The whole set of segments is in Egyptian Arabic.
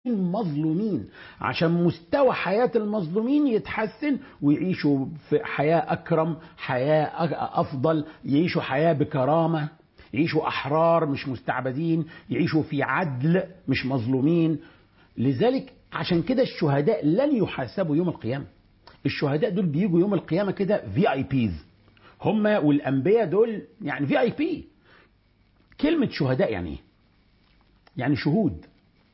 مظلومين عشان مستوى حياة المظلومين يتحسن ويعيشوا في حياة أكرم حياة أفضل يعيشوا حياة بكرامة يعيشوا أحرار مش مستعبدين يعيشوا في عدل مش مظلومين لذلك عشان كده الشهداء لن يحاسبوا يوم القيامة الشهداء دول بيجوا يوم القيامة كده في اي بيز هم والأنبياء دول يعني في اي بي كلمة شهداء يعني ايه يعني شهود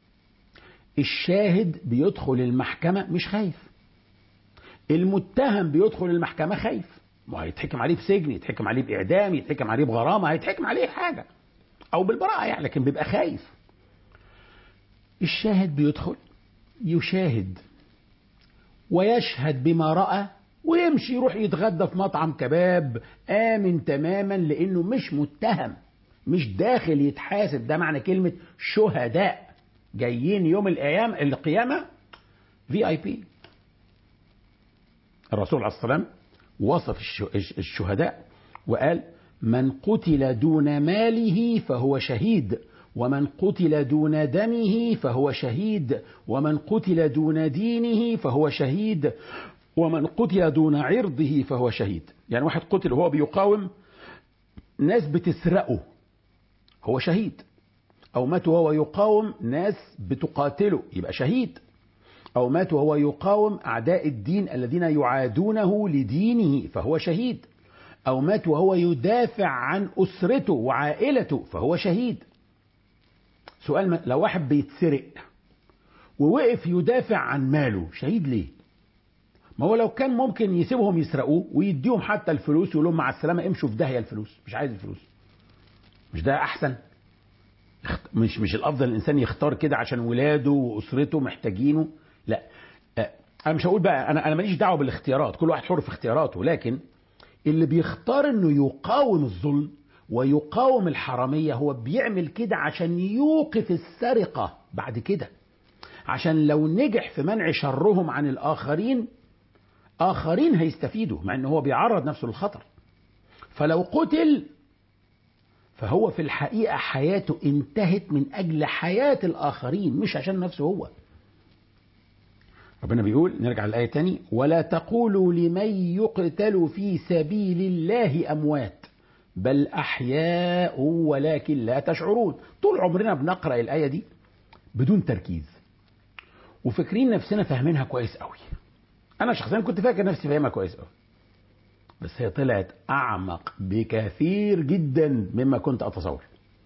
الشاهد بيدخل المحكمة مش خايف المتهم بيدخل المحكمة خايف ما هيتحكم عليه بسجن يتحكم عليه بإعدام يتحكم عليه بغرامة هيتحكم عليه حاجة أو بالبراءة يعني لكن بيبقى خايف الشاهد بيدخل يشاهد ويشهد بما رأى ويمشي يروح يتغدى في مطعم كباب آمن تماما لأنه مش متهم مش داخل يتحاسب ده معنى كلمة شهداء جايين يوم الأيام القيامة في اي بي الرسول عليه الصلاة والسلام وصف الشهداء وقال من قتل دون ماله فهو شهيد ومن قتل دون دمه فهو شهيد ومن قتل دون دينه فهو شهيد ومن قتل دون عرضه فهو شهيد يعني واحد قتل وهو بيقاوم ناس بتسرقه هو شهيد أو مات وهو يقاوم ناس بتقاتله يبقى شهيد أو مات وهو يقاوم أعداء الدين الذين يعادونه لدينه فهو شهيد أو مات وهو يدافع عن أسرته وعائلته فهو شهيد سؤال لو واحد بيتسرق ووقف يدافع عن ماله شهيد ليه ما هو لو كان ممكن يسيبهم يسرقوه ويديهم حتى الفلوس ويقول لهم مع السلامه امشوا في داهيه الفلوس مش عايز الفلوس مش ده احسن مش مش الافضل الانسان يختار كده عشان ولاده واسرته محتاجينه لا انا مش هقول بقى انا انا ماليش دعوه بالاختيارات كل واحد حر في اختياراته لكن اللي بيختار انه يقاوم الظلم ويقاوم الحراميه هو بيعمل كده عشان يوقف السرقه بعد كده عشان لو نجح في منع شرهم عن الاخرين اخرين هيستفيدوا مع ان هو بيعرض نفسه للخطر فلو قتل فهو في الحقيقه حياته انتهت من اجل حياه الاخرين مش عشان نفسه هو ربنا بيقول نرجع للآية تاني ولا تقولوا لمن يقتل في سبيل الله أموات بل أحياء ولكن لا تشعرون طول عمرنا بنقرأ الآية دي بدون تركيز وفاكرين نفسنا فاهمينها كويس قوي أنا شخصيا كنت فاكر نفسي فاهمها كويس قوي بس هي طلعت أعمق بكثير جدا مما كنت أتصور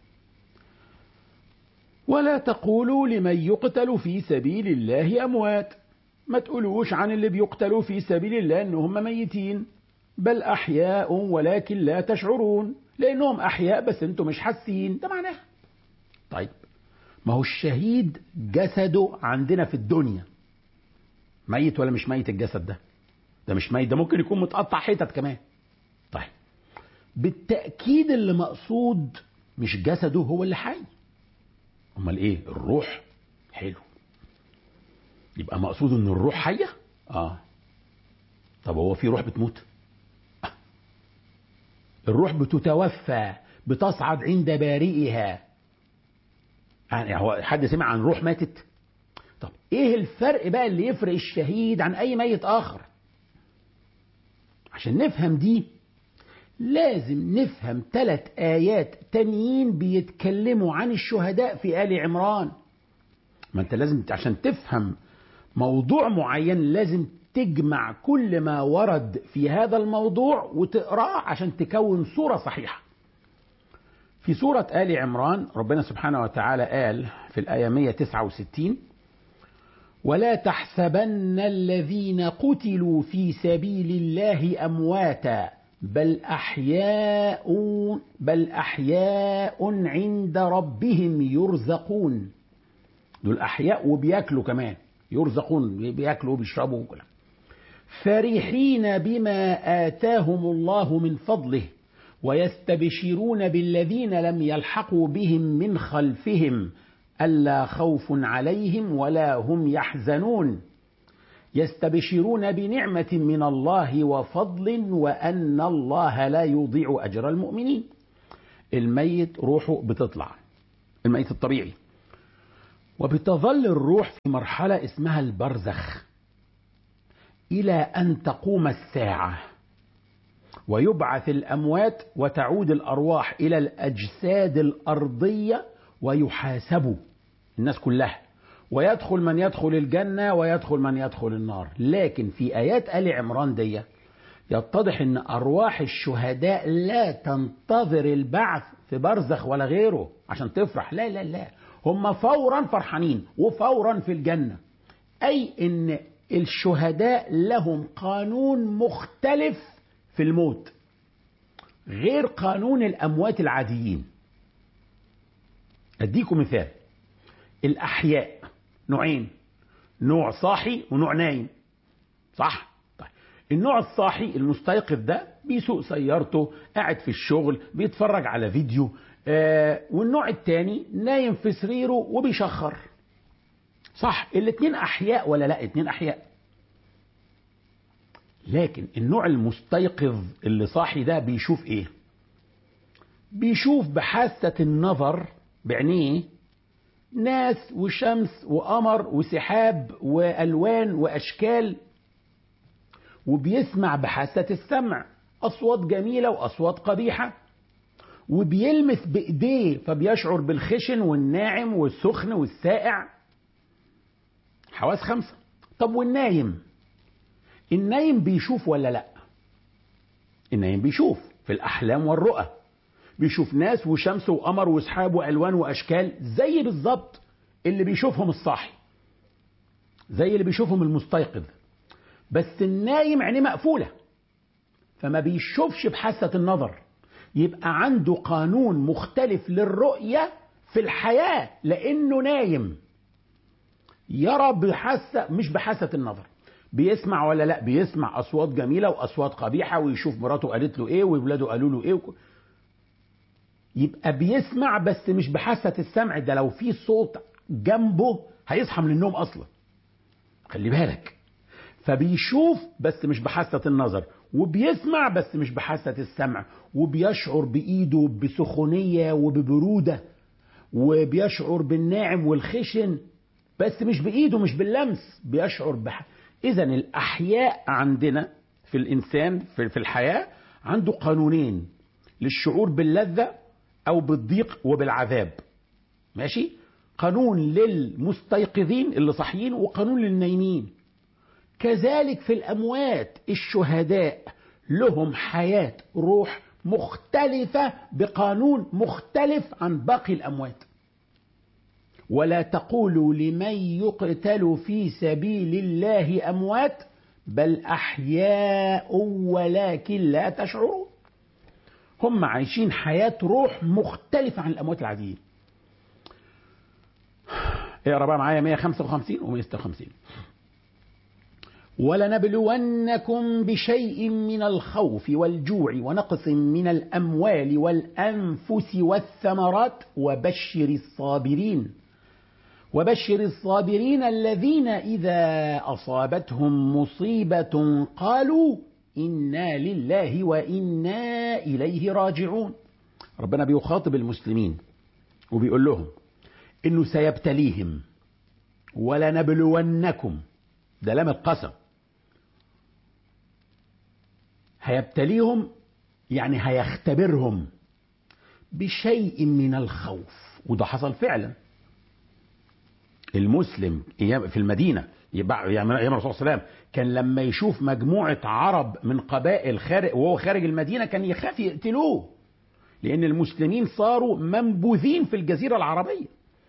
ولا تقولوا لمن يقتل في سبيل الله أموات ما تقولوش عن اللي بيقتلوا في سبيل الله انهم ميتين بل احياء ولكن لا تشعرون لانهم احياء بس انتم مش حاسين ده معناه طيب ما هو الشهيد جسده عندنا في الدنيا ميت ولا مش ميت الجسد ده ده مش ميت ده ممكن يكون متقطع حتت كمان طيب بالتاكيد اللي مقصود مش جسده هو اللي حي امال ايه الروح حلو يبقى مقصود ان الروح حيه اه طب هو في روح بتموت آه. الروح بتتوفى بتصعد عند بارئها يعني هو حد سمع عن روح ماتت طب ايه الفرق بقى اللي يفرق الشهيد عن اي ميت اخر عشان نفهم دي لازم نفهم ثلاث آيات تانيين بيتكلموا عن الشهداء في آل عمران ما انت لازم عشان تفهم موضوع معين لازم تجمع كل ما ورد في هذا الموضوع وتقراه عشان تكون صورة صحيحة في سورة آل عمران ربنا سبحانه وتعالى قال في الآية 169 ولا تحسبن الذين قتلوا في سبيل الله أمواتا بل أحياء بل أحياء عند ربهم يرزقون دول أحياء وبياكلوا كمان يرزقون بياكلوا وبيشربوا وكلام فرحين بما آتاهم الله من فضله ويستبشرون بالذين لم يلحقوا بهم من خلفهم ألا خوف عليهم ولا هم يحزنون يستبشرون بنعمة من الله وفضل وأن الله لا يضيع أجر المؤمنين الميت روحه بتطلع الميت الطبيعي وبتظل الروح في مرحلة اسمها البرزخ إلى أن تقوم الساعة ويبعث الأموات وتعود الأرواح إلى الأجساد الأرضية ويحاسبوا الناس كلها ويدخل من يدخل الجنة ويدخل من يدخل النار لكن في آيات آل عمران دي يتضح أن أرواح الشهداء لا تنتظر البعث في برزخ ولا غيره عشان تفرح لا لا لا هم فورا فرحانين وفورا في الجنة أي أن الشهداء لهم قانون مختلف في الموت غير قانون الأموات العاديين أديكم مثال الأحياء نوعين نوع صاحي ونوع نايم صح طيب النوع الصاحي المستيقظ ده بيسوق سيارته قاعد في الشغل بيتفرج على فيديو آه والنوع التاني نايم في سريره وبيشخر صح الاتنين احياء ولا لا اتنين احياء لكن النوع المستيقظ اللي صاحي ده بيشوف ايه بيشوف بحاسة النظر بعينيه ناس وشمس وقمر وسحاب والوان واشكال وبيسمع بحاسة السمع اصوات جميلة واصوات قبيحة وبيلمس بايديه فبيشعر بالخشن والناعم والسخن والسائع حواس خمسة طب والنايم النايم بيشوف ولا لا النايم بيشوف في الأحلام والرؤى بيشوف ناس وشمس وقمر وسحاب وألوان وأشكال زي بالظبط اللي بيشوفهم الصاحي زي اللي بيشوفهم المستيقظ بس النايم عينيه مقفولة فما بيشوفش بحاسة النظر يبقى عنده قانون مختلف للرؤية في الحياة لأنه نايم يرى بحاسة مش بحاسة النظر بيسمع ولا لا بيسمع اصوات جميله واصوات قبيحه ويشوف مراته قالت له ايه واولاده قالوا له ايه وك... يبقى بيسمع بس مش بحاسه السمع ده لو في صوت جنبه هيصحى من النوم اصلا خلي بالك فبيشوف بس مش بحاسه النظر وبيسمع بس مش بحاسه السمع وبيشعر بايده بسخونيه وببروده وبيشعر بالناعم والخشن بس مش بايده مش باللمس بيشعر بح... اذا الاحياء عندنا في الانسان في, في الحياه عنده قانونين للشعور باللذه او بالضيق وبالعذاب ماشي قانون للمستيقظين اللي صاحيين وقانون للنايمين كذلك في الاموات الشهداء لهم حياه روح مختلفه بقانون مختلف عن باقي الاموات ولا تقولوا لمن يقتل في سبيل الله اموات بل احياء ولكن لا تشعرون هم عايشين حياه روح مختلفه عن الاموات العاديين اقرا بقى معايا 155 و 156 ولنبلونكم بشيء من الخوف والجوع ونقص من الاموال والانفس والثمرات وبشر الصابرين وبشر الصابرين الذين إذا أصابتهم مصيبة قالوا إنا لله وإنا إليه راجعون ربنا بيخاطب المسلمين وبيقول لهم إنه سيبتليهم ولنبلونكم ده لام القسم هيبتليهم يعني هيختبرهم بشيء من الخوف وده حصل فعلا المسلم في المدينة يبقى ايام الرسول صلى الله عليه وسلم كان لما يشوف مجموعة عرب من قبائل خارج وهو خارج المدينة كان يخاف يقتلوه لأن المسلمين صاروا منبوذين في الجزيرة العربية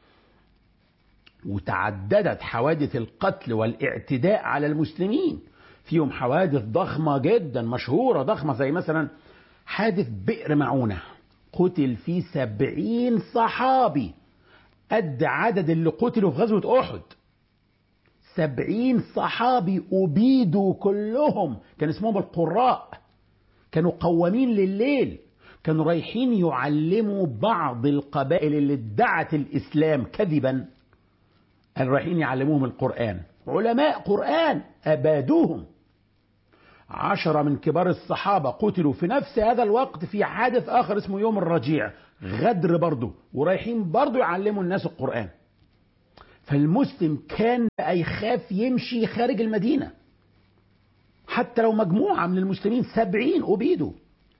وتعددت حوادث القتل والاعتداء على المسلمين فيهم حوادث ضخمة جدا مشهورة ضخمة زي مثلا حادث بئر معونة قتل فيه سبعين صحابي قد عدد اللي قتلوا في غزوة أحد سبعين صحابي أبيدوا كلهم كان اسمهم القراء كانوا قوامين لليل كانوا رايحين يعلموا بعض القبائل اللي ادعت الإسلام كذبا كانوا رايحين يعلموهم القرآن علماء قرآن أبادوهم عشرة من كبار الصحابة قتلوا في نفس هذا الوقت في حادث آخر اسمه يوم الرجيع غدر برضه ورايحين برضه يعلموا الناس القرآن فالمسلم كان بقى يخاف يمشي خارج المدينة حتى لو مجموعة من المسلمين سبعين أبيدوا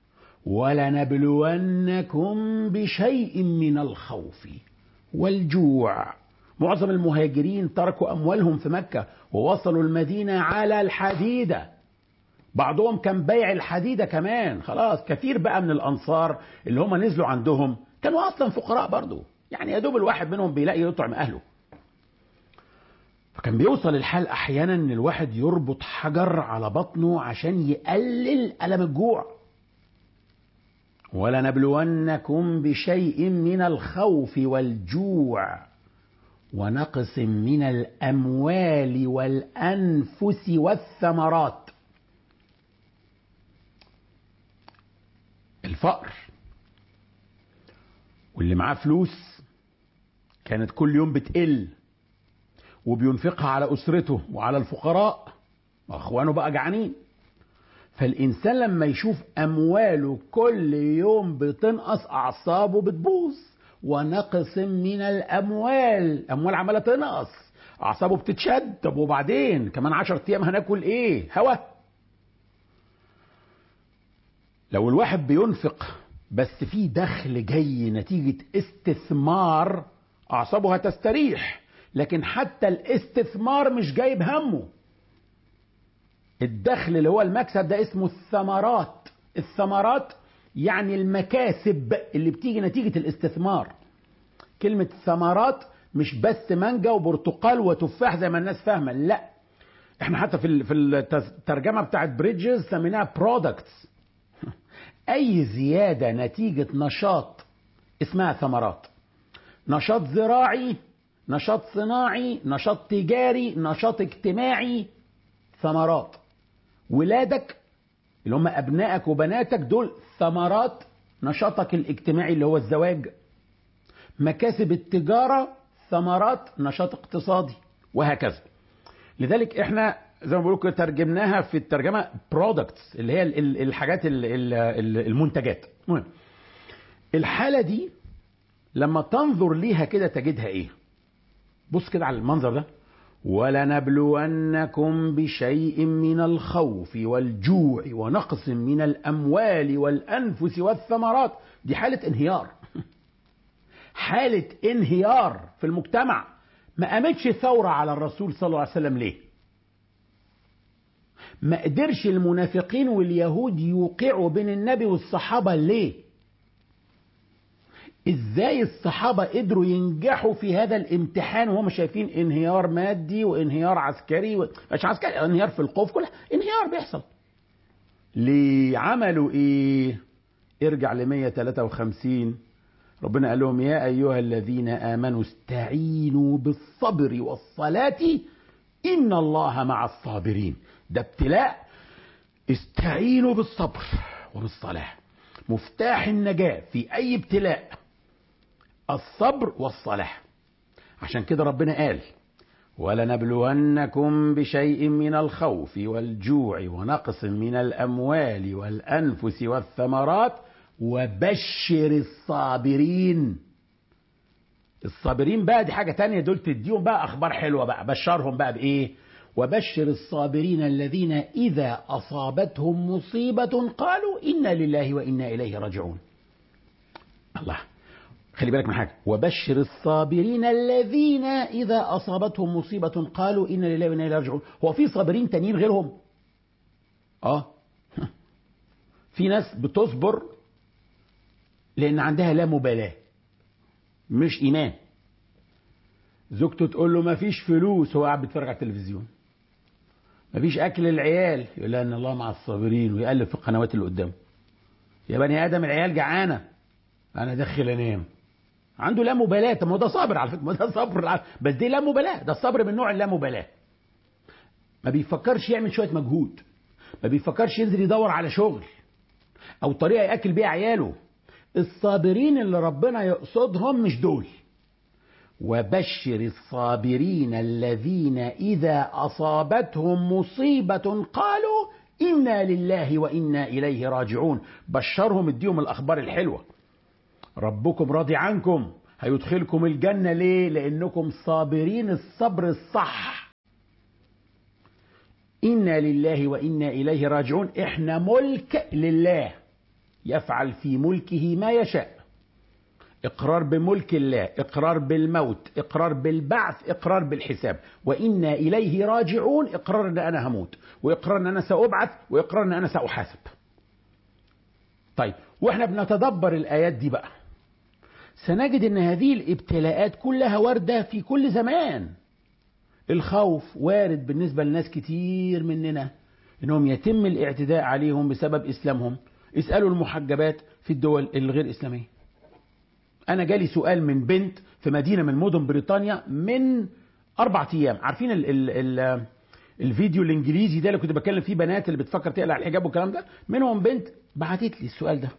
ولنبلونكم بشيء من الخوف والجوع معظم المهاجرين تركوا أموالهم في مكة ووصلوا المدينة على الحديدة بعضهم كان بيع الحديدة كمان خلاص كثير بقى من الأنصار اللي هم نزلوا عندهم كانوا أصلا فقراء برضو يعني يا دوب الواحد منهم بيلاقي يطعم أهله فكان بيوصل الحال أحيانا إن الواحد يربط حجر على بطنه عشان يقلل ألم الجوع ولنبلونكم بشيء من الخوف والجوع ونقص من الاموال والانفس والثمرات الفقر واللي معاه فلوس كانت كل يوم بتقل وبينفقها على اسرته وعلى الفقراء اخوانه بقى جعانين فالإنسان لما يشوف أمواله كل يوم بتنقص أعصابه بتبوظ ونقص من الأموال أموال عمالة تنقص أعصابه بتتشد طب وبعدين كمان عشر أيام هناكل إيه هوا لو الواحد بينفق بس في دخل جاي نتيجة استثمار أعصابه هتستريح لكن حتى الاستثمار مش جايب همه الدخل اللي هو المكسب ده اسمه الثمرات الثمرات يعني المكاسب اللي بتيجي نتيجة الاستثمار كلمة ثمرات مش بس مانجا وبرتقال وتفاح زي ما الناس فاهمة لا احنا حتى في في الترجمة بتاعت بريدجز سميناها برودكتس اي زيادة نتيجة نشاط اسمها ثمرات نشاط زراعي نشاط صناعي نشاط تجاري نشاط اجتماعي ثمرات ولادك اللي هم ابنائك وبناتك دول ثمرات نشاطك الاجتماعي اللي هو الزواج مكاسب التجاره ثمرات نشاط اقتصادي وهكذا لذلك احنا زي ما بقول كده ترجمناها في الترجمه برودكتس اللي هي الحاجات المنتجات المهم الحاله دي لما تنظر ليها كده تجدها ايه بص كده على المنظر ده ولنبلونكم بشيء من الخوف والجوع ونقص من الاموال والانفس والثمرات دي حاله انهيار حاله انهيار في المجتمع ما قامتش ثوره على الرسول صلى الله عليه وسلم ليه ما قدرش المنافقين واليهود يوقعوا بين النبي والصحابه ليه ازاي الصحابة قدروا ينجحوا في هذا الامتحان وهم شايفين انهيار مادي وانهيار عسكري و... مش عسكري انهيار في الخوف كل انهيار بيحصل ليه عملوا ايه ارجع ل 153 ربنا قال لهم يا ايها الذين امنوا استعينوا بالصبر والصلاة ان الله مع الصابرين ده ابتلاء استعينوا بالصبر وبالصلاة مفتاح النجاة في اي ابتلاء الصبر والصلاة عشان كده ربنا قال ولنبلونكم بشيء من الخوف والجوع ونقص من الأموال والأنفس والثمرات وبشر الصابرين الصابرين بقى دي حاجة تانية دول تديهم بقى أخبار حلوة بقى بشرهم بقى بإيه وبشر الصابرين الذين إذا أصابتهم مصيبة قالوا إنا لله وإنا إليه راجعون الله خلي بالك من حاجة وبشر الصابرين الذين إذا أصابتهم مصيبة قالوا إنا لله وإنا إليه راجعون هو في صابرين تانيين غيرهم آه في ناس بتصبر لأن عندها لا مبالاة مش إيمان زوجته تقول له ما فيش فلوس هو قاعد بيتفرج على التلفزيون ما فيش أكل العيال يقول لها إن الله مع الصابرين ويقلب في القنوات اللي قدامه يا بني آدم العيال جعانة أنا داخل أنام عنده لا مبالاة طب ما ده صابر على فكرة ما ده صبر بس دي لا مبالاة ده الصبر من نوع اللا مبالاة ما بيفكرش يعمل شوية مجهود ما بيفكرش ينزل يدور على شغل أو طريقة يأكل بيها عياله الصابرين اللي ربنا يقصدهم مش دول وبشر الصابرين الذين إذا أصابتهم مصيبة قالوا إنا لله وإنا إليه راجعون بشرهم اديهم الأخبار الحلوة ربكم راضي عنكم هيدخلكم الجنة ليه لأنكم صابرين الصبر الصح إنا لله وإنا إليه راجعون إحنا ملك لله يفعل في ملكه ما يشاء إقرار بملك الله إقرار بالموت إقرار بالبعث إقرار بالحساب وإنا إليه راجعون إقرار أن أنا هموت وإقرار أن أنا سأبعث وإقرار أن أنا سأحاسب طيب وإحنا بنتدبر الآيات دي بقى سنجد أن هذه الابتلاءات كلها واردة في كل زمان الخوف وارد بالنسبة لناس كتير مننا انهم يتم الاعتداء عليهم بسبب اسلامهم اسألوا المحجبات في الدول الغير اسلامية انا جالي سؤال من بنت في مدينة من مدن بريطانيا من اربع ايام عارفين ال ال ال الفيديو الانجليزي ده اللي كنت بتكلم فيه بنات اللي بتفكر تقلع الحجاب والكلام ده منهم بنت بعتت لي السؤال ده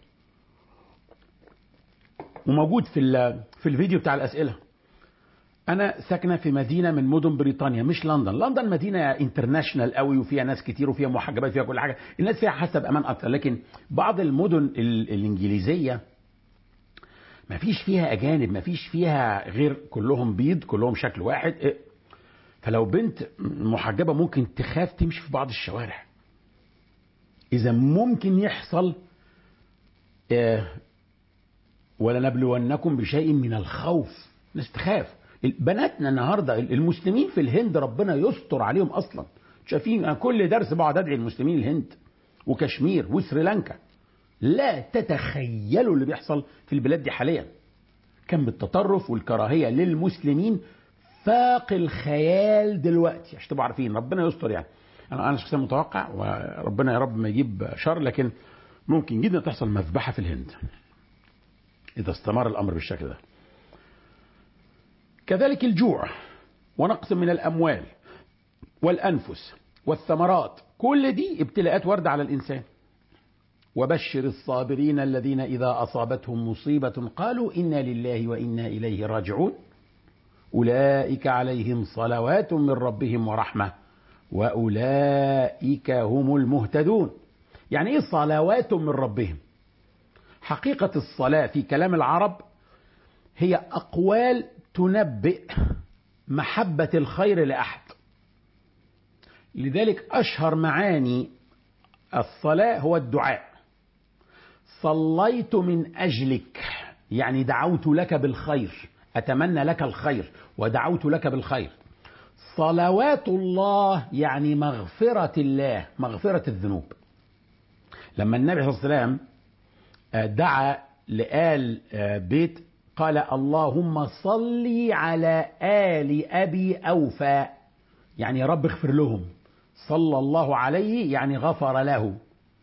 وموجود في في الفيديو بتاع الاسئله انا ساكنه في مدينه من مدن بريطانيا مش لندن لندن مدينه انترناشونال قوي وفيها ناس كتير وفيها محجبات فيها كل حاجه الناس فيها حسب امان اكتر لكن بعض المدن ال- الانجليزيه ما فيش فيها اجانب ما فيش فيها غير كلهم بيض كلهم شكل واحد إيه. فلو بنت محجبه ممكن تخاف تمشي في بعض الشوارع اذا ممكن يحصل آه، ولنبلونكم بشيء من الخوف ناس تخاف بناتنا النهارده المسلمين في الهند ربنا يستر عليهم اصلا شايفين أنا كل درس بقعد ادعي المسلمين الهند وكشمير وسريلانكا لا تتخيلوا اللي بيحصل في البلاد دي حاليا كم بالتطرف والكراهيه للمسلمين فاق الخيال دلوقتي عشان تبقوا عارفين ربنا يستر يعني انا انا شخصيا متوقع وربنا يا رب ما يجيب شر لكن ممكن جدا تحصل مذبحه في الهند اذا استمر الامر بالشكل ده كذلك الجوع ونقص من الاموال والانفس والثمرات كل دي ابتلاءات وارده على الانسان وبشر الصابرين الذين اذا اصابتهم مصيبه قالوا انا لله وانا اليه راجعون اولئك عليهم صلوات من ربهم ورحمه واولئك هم المهتدون يعني ايه صلوات من ربهم حقيقه الصلاه في كلام العرب هي اقوال تنبئ محبة الخير لأحد لذلك أشهر معاني الصلاة هو الدعاء صليت من أجلك يعني دعوت لك بالخير أتمنى لك الخير ودعوت لك بالخير صلوات الله يعني مغفرة الله مغفرة الذنوب لما النبي صلى الله عليه وسلم دعا لآل بيت قال اللهم صل على آل أبي أوفى يعني يا رب اغفر لهم صلى الله عليه يعني غفر له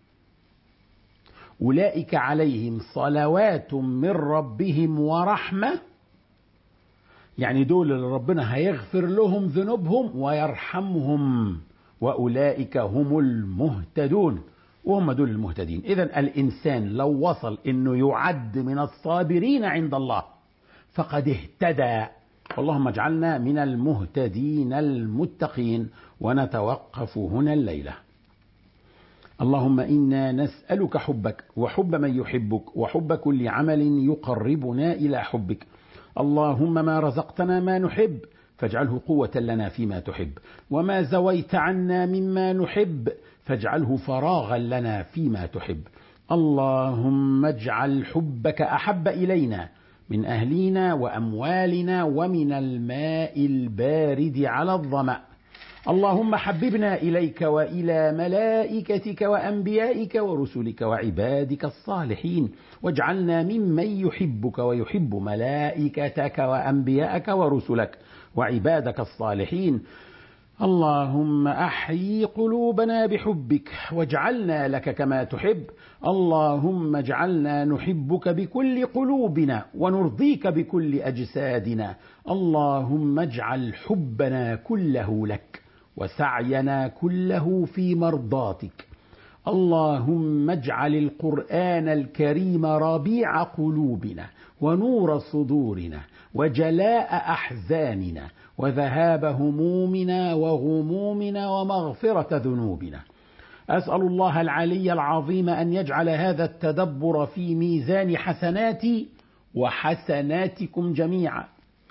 أولئك عليهم صلوات من ربهم ورحمة يعني دول اللي ربنا هيغفر لهم ذنوبهم ويرحمهم وأولئك هم المهتدون وهم دول المهتدين إذا الإنسان لو وصل أنه يعد من الصابرين عند الله فقد اهتدى اللهم اجعلنا من المهتدين المتقين ونتوقف هنا الليلة اللهم إنا نسألك حبك وحب من يحبك وحب كل عمل يقربنا إلى حبك اللهم ما رزقتنا ما نحب فاجعله قوة لنا فيما تحب وما زويت عنا مما نحب فاجعله فراغا لنا فيما تحب اللهم اجعل حبك احب الينا من اهلينا واموالنا ومن الماء البارد على الظما اللهم حببنا اليك والى ملائكتك وانبيائك ورسلك وعبادك الصالحين واجعلنا ممن يحبك ويحب ملائكتك وانبيائك ورسلك وعبادك الصالحين اللهم احيي قلوبنا بحبك واجعلنا لك كما تحب اللهم اجعلنا نحبك بكل قلوبنا ونرضيك بكل اجسادنا اللهم اجعل حبنا كله لك وسعينا كله في مرضاتك اللهم اجعل القران الكريم ربيع قلوبنا ونور صدورنا وجلاء احزاننا وذهاب همومنا وغمومنا ومغفرة ذنوبنا. أسأل الله العلي العظيم أن يجعل هذا التدبر في ميزان حسناتي وحسناتكم جميعا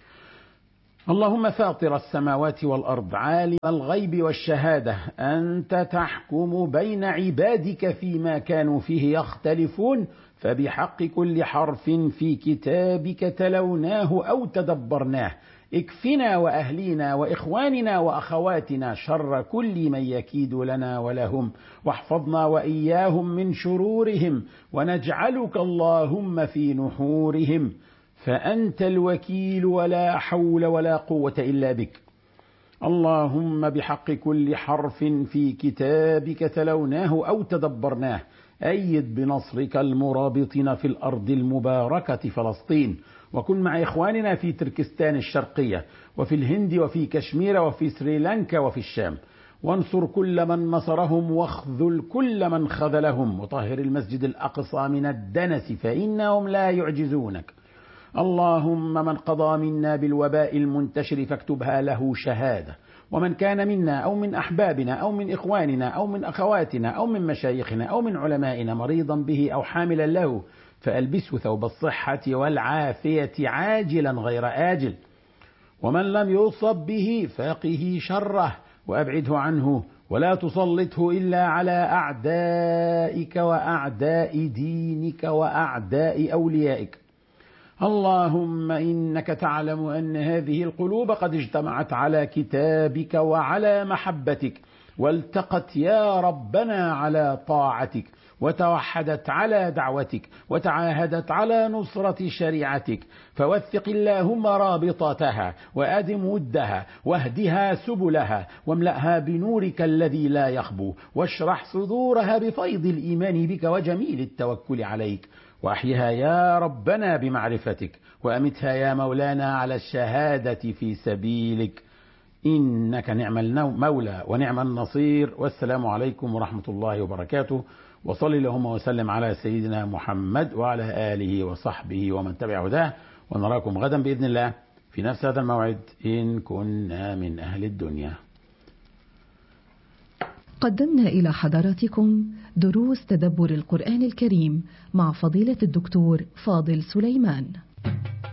اللهم فاطر السماوات والأرض عالم الغيب والشهادة أنت تحكم بين عبادك فيما كانوا فيه يختلفون فبحق كل حرف في كتابك تلوناه أو تدبرناه اكفنا وأهلينا وإخواننا وأخواتنا شر كل من يكيد لنا ولهم واحفظنا وإياهم من شرورهم ونجعلك اللهم في نحورهم فأنت الوكيل ولا حول ولا قوة إلا بك اللهم بحق كل حرف في كتابك تلوناه أو تدبرناه أيد بنصرك المرابطين في الأرض المباركة فلسطين وكن مع إخواننا في تركستان الشرقية وفي الهند وفي كشمير وفي سريلانكا وفي الشام وانصر كل من نصرهم واخذل كل من خذلهم وطهر المسجد الأقصى من الدنس فإنهم لا يعجزونك اللهم من قضى منا بالوباء المنتشر فاكتبها له شهاده ومن كان منا او من احبابنا او من اخواننا او من اخواتنا او من مشايخنا او من علمائنا مريضا به او حاملا له فالبسه ثوب الصحه والعافيه عاجلا غير اجل ومن لم يصب به فقه شره وابعده عنه ولا تسلطه الا على اعدائك واعداء دينك واعداء اوليائك اللهم انك تعلم ان هذه القلوب قد اجتمعت على كتابك وعلى محبتك والتقت يا ربنا على طاعتك وتوحدت على دعوتك وتعاهدت على نصرة شريعتك فوثق اللهم رابطتها وأدم ودها واهدها سبلها واملأها بنورك الذي لا يخبو واشرح صدورها بفيض الإيمان بك وجميل التوكل عليك واحيها يا ربنا بمعرفتك وامتها يا مولانا على الشهاده في سبيلك انك نعم المولى ونعم النصير والسلام عليكم ورحمه الله وبركاته وصل اللهم وسلم على سيدنا محمد وعلى اله وصحبه ومن تبع هداه ونراكم غدا باذن الله في نفس هذا الموعد ان كنا من اهل الدنيا قدمنا إلى حضراتكم دروس تدبر القرآن الكريم مع فضيلة الدكتور فاضل سليمان